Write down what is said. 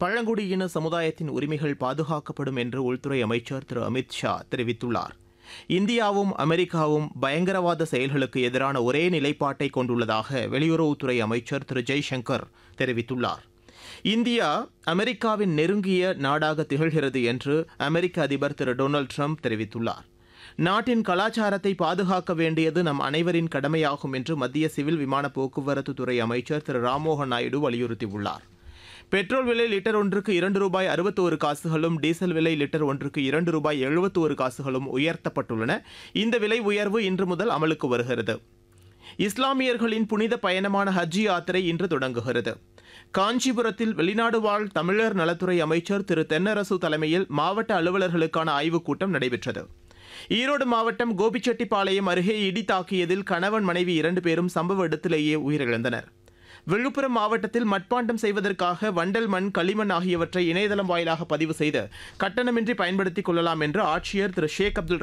பழங்குடியின சமுதாயத்தின் உரிமைகள் பாதுகாக்கப்படும் என்று உள்துறை அமைச்சர் திரு அமித் ஷா தெரிவித்துள்ளார் இந்தியாவும் அமெரிக்காவும் பயங்கரவாத செயல்களுக்கு எதிரான ஒரே நிலைப்பாட்டை கொண்டுள்ளதாக வெளியுறவுத்துறை அமைச்சர் திரு ஜெய்சங்கர் தெரிவித்துள்ளார் இந்தியா அமெரிக்காவின் நெருங்கிய நாடாக திகழ்கிறது என்று அமெரிக்க அதிபர் திரு டொனால்டு ட்ரம்ப் தெரிவித்துள்ளார் நாட்டின் கலாச்சாரத்தை பாதுகாக்க வேண்டியது நம் அனைவரின் கடமையாகும் என்று மத்திய சிவில் விமான போக்குவரத்து துறை அமைச்சர் திரு ராம்மோகன் நாயுடு வலியுறுத்தியுள்ளார் பெட்ரோல் விலை லிட்டர் ஒன்றுக்கு இரண்டு ரூபாய் அறுபத்தோரு காசுகளும் டீசல் விலை லிட்டர் ஒன்றுக்கு இரண்டு ரூபாய் எழுபத்தோரு காசுகளும் உயர்த்தப்பட்டுள்ளன இந்த விலை உயர்வு இன்று முதல் அமலுக்கு வருகிறது இஸ்லாமியர்களின் புனித பயணமான ஹஜ் யாத்திரை இன்று தொடங்குகிறது காஞ்சிபுரத்தில் வெளிநாடு வாழ் தமிழர் நலத்துறை அமைச்சர் திரு தென்னரசு தலைமையில் மாவட்ட அலுவலர்களுக்கான ஆய்வுக் கூட்டம் நடைபெற்றது ஈரோடு மாவட்டம் கோபிச்செட்டிப்பாளையம் அருகே இடி தாக்கியதில் கணவன் மனைவி இரண்டு பேரும் சம்பவ இடத்திலேயே உயிரிழந்தனர் விழுப்புரம் மாவட்டத்தில் மட்பாண்டம் செய்வதற்காக வண்டல் மண் களிமண் ஆகியவற்றை இணையதளம் வாயிலாக பதிவு செய்து கட்டணமின்றி பயன்படுத்திக் கொள்ளலாம் என்று ஆட்சியர் திரு ஷேக் அப்துல்